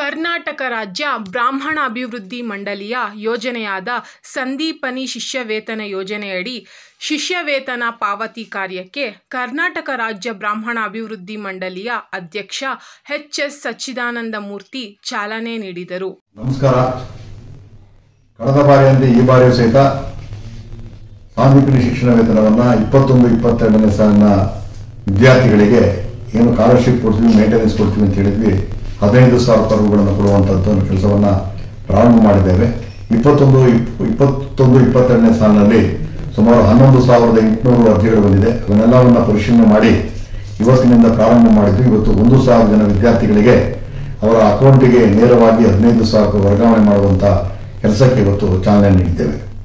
ಕರ್ನಾಟಕ ರಾಜ್ಯ ಬ್ರಾಹ್ಮಣ ಅಭಿವೃದ್ಧಿ ಮಂಡಳಿಯ ಯೋಜನೆಯಾದ ಸಂದೀಪನಿ ಶಿಷ್ಯವೇತನ ಯೋಜನೆಯಡಿ ಶಿಷ್ಯವೇತನ ಪಾವತಿ ಕಾರ್ಯಕ್ಕೆ ಕರ್ನಾಟಕ ರಾಜ್ಯ ಬ್ರಾಹ್ಮಣ ಅಭಿವೃದ್ಧಿ ಮಂಡಳಿಯ ಅಧ್ಯಕ್ಷ ಎಚ್ ಎಸ್ ಸಚ್ಚಿದಾನಂದ ಮೂರ್ತಿ ಚಾಲನೆ ನೀಡಿದರು ನಮಸ್ಕಾರ ಕಳೆದ ಬಾರಿಯಂತೆ ಈ ಬಾರಿಯೂ ಸಹಿತ ಸಾಂದೀಪಿನಿ ಶಿಕ್ಷಣ ವೇತನವನ್ನು ಇಪ್ಪತ್ತೊಂದು ಇಪ್ಪತ್ತೆರಡನೇ ಸಾಲಿನ ವಿದ್ಯಾರ್ಥಿಗಳಿಗೆ ಏನು ಸ್ಕಾಲರ್ಶಿಪ್ ಕೊಡ್ತೀವಿ ಮೇಂಟೆನೆನ್ಸ್ ಕೊಡ್ತೀವಿ ಅಂತ ಹೇಳಿದ್ವಿ ಹದಿನೈದು ಸಾವಿರ ರೂಪಾಯಿಗಳನ್ನು ಕೊಡುವಂಥದ್ದು ಒಂದು ಕೆಲಸವನ್ನು ಪ್ರಾರಂಭ ಮಾಡಿದ್ದೇವೆ ಇಪ್ಪತ್ತೊಂದು ಇಪ್- ಇಪ್ಪತ್ತೊಂದು ಇಪ್ಪತ್ತೆರಡನೇ ಸಾಲಿನಲ್ಲಿ ಸುಮಾರು ಹನ್ನೊಂದು ಸಾವಿರದ ಎಂಟುನೂರು ಅರ್ಜಿಗಳು ಬಂದಿದೆ ಅವನ್ನೆಲ್ಲವನ್ನು ಪರಿಶೀಲನೆ ಮಾಡಿ ಇವತ್ತಿನಿಂದ ಪ್ರಾರಂಭ ಮಾಡಿದ್ವಿ ಇವತ್ತು ಒಂದು ಸಾವಿರ ಜನ ವಿದ್ಯಾರ್ಥಿಗಳಿಗೆ ಅವರ ಅಕೌಂಟಿಗೆ ನೇರವಾಗಿ ಹದಿನೈದು ಸಾವಿರ ರೂಪಾಯಿ ವರ್ಗಾವಣೆ ಮಾಡುವಂಥ ಕೆಲಸಕ್ಕೆ ಇವತ್ತು ಚಾಲನೆ ನೀಡಿದ್ದೇವೆ